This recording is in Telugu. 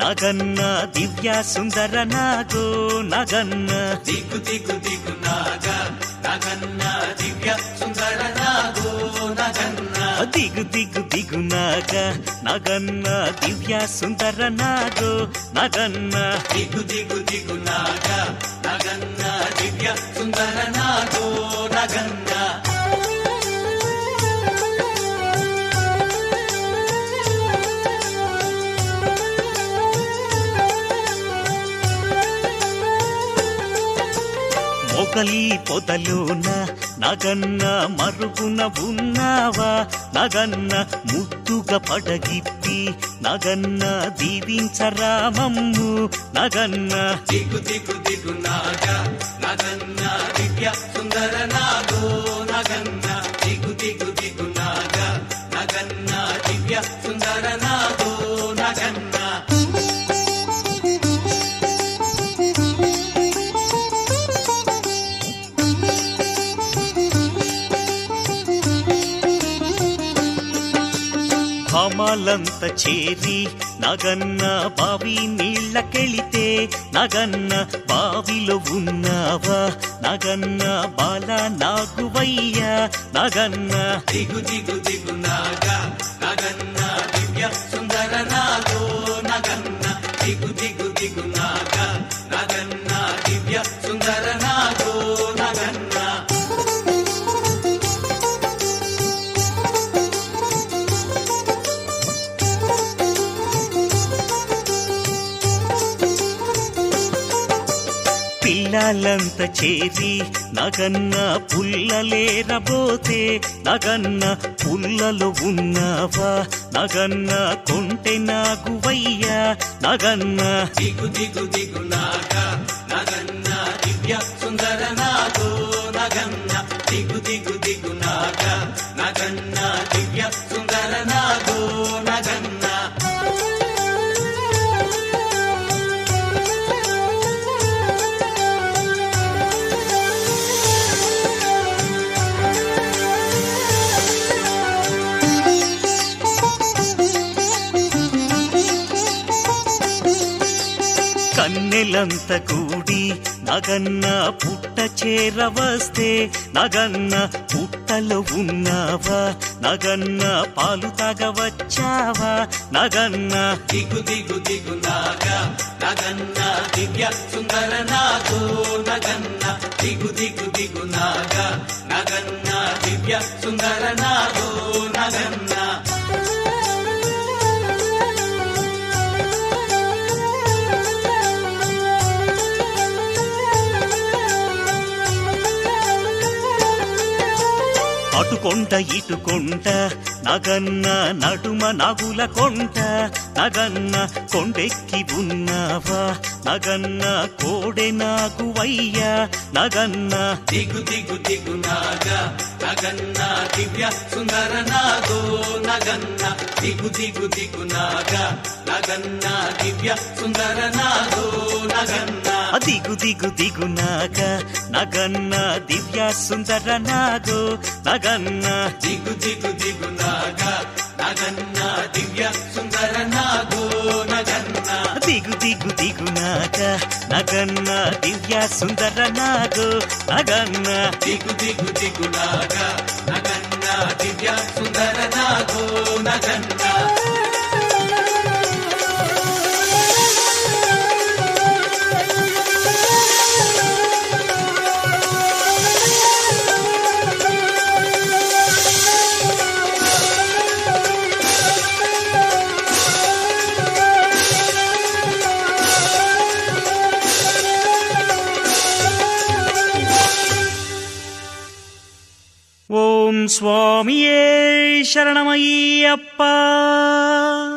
నగన్న దివ్య సుందర నాగో నగన్న దిగు దిగు దిగు నాగ నగన్న దివ్య సుందర నాగో నగన్న దిగు దిగు దిగు నాగ నగన్న దివ్య సుందర నాగో నగన్న దిగు దిగు దిగు నాగ నగన్న దివ్య సుందర నాగో నగన్న మొగలి పొదలోన నగన్న మరుగున ఉన్నావా నగన్న ముద్దుగా పడగిప్పి నగన్న దీవించరామమ్ము నగన్న దిగు దిగు దిగు నాగ నగన్న దివ్య సుందర నాగో నగన్న దిగు దిగు దిగు నాగ నగన్న దివ్య సుందర నాగో నగన్న భామాలంత చేరి నగన్న బావి నీళ్ళకెళితే నగన్న బావిలో ఉన్నావా నగన్న బాల నాగువయ్యా నగన్న దిగు దిగు దిగు నాగ నగన్న దివ్య సుందర నాగో నగన్న దిగు దిగు దిగు నాగ నగన్న దివ్య సుందర నాగో నగన్న పిల్లలంత చేరి నగన్న పుల్లలేరబోతే నగన్న పుల్లలో ఉన్నావా నగన్న కొంటె నాగువయ్యా నగన్న దిగు దిగు దిగు నాగ నగన్న దివ్య సుందర నాగో నగన్న దిగు దిగు దిగు నాగ నగన్న దివ్య సుందర నాగో నగన్న కన్నెలంత కూడి నగన్న పుట్ట చేరవస్తే నగన్న పుట్టలో ఉన్నావా నగన్న పాలు తాగవచ్చావా నగన్న దిగు దిగు దిగు నాగ నగన్న దివ్య సుందర నాగో నగన్న దిగు దిగు దిగు నాగ నగన్న దివ్య సుందర నాగో నగన్న అటుకొండ ఇటుకొండ నగన్న నడుమ నగుల కొండ నగన్న కొండెక్కి ఉన్నావా నగన్న కోడె నాగువయ్యా నగన్న దిగు దిగు దిగు నాగ నగన్న దివ్య సుందర నాగో నగన్న దిగు దిగు దిగు నాగ నగన్న దివ్య సుందర నాగో నగన్న దిగు దిగు దిగు నాగ నగన్న దివ్య సుందర నాగో నగన్న దిగు దిగు దిగు నాగ నగన్న దివ్య సుందర నాగో నగన్న దిగు దిగు దిగు నాగ నగన్న దివ్య సుందర నాగో నగన్న దిగు దిగు దిగు నాగ నగన్న దివ్య సుందర నాగో నగన్న ఓం స్వామియే శరణమయ్యప్ప